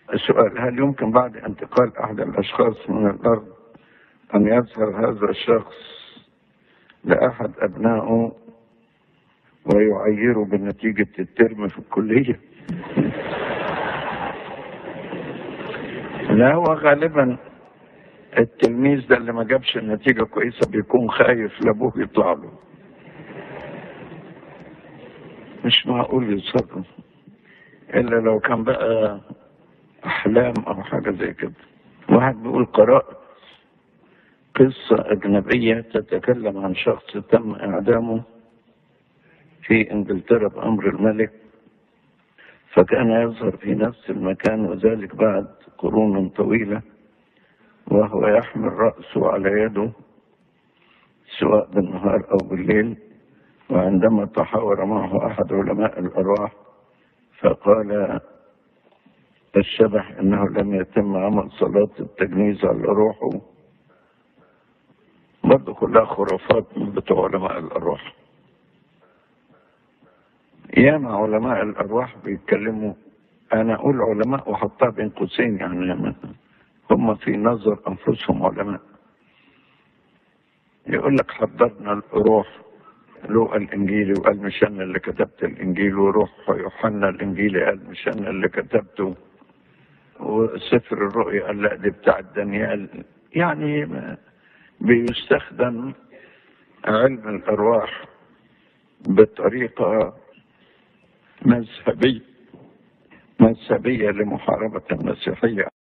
السؤال هل يمكن بعد انتقال أحد الأشخاص من الأرض أن يظهر هذا الشخص لأحد أبنائه ويعيره بنتيجة الترم في الكلية لا هو غالبا التلميذ ده اللي ما جابش النتيجة كويسة بيكون خايف لأبوه يطلع له مش معقول يتصرف إلا لو كان بقى أحلام أو حاجة زي كده واحد بيقول قرأت قصة أجنبية تتكلم عن شخص تم إعدامه في إنجلترا بأمر الملك فكان يظهر في نفس المكان وذلك بعد قرون طويلة وهو يحمل رأسه على يده سواء بالنهار أو بالليل وعندما تحاور معه أحد علماء الأرواح فقال الشبح انه لم يتم عمل صلاة التجنيز على روحه برضه كلها خرافات من بتوع علماء الارواح ياما علماء الارواح بيتكلموا انا اقول علماء واحطها بين قوسين يعني هم في نظر انفسهم علماء يقول لك حضرنا الروح لوقا الانجيلي وقال مش انا اللي كتبت الانجيل وروح يوحنا الانجيلي قال مش انا اللي كتبته وسفر الرؤيا قال لا دي بتاع دانيال يعني بيستخدم علم الارواح بطريقه مذهبيه مذهبيه لمحاربه المسيحيه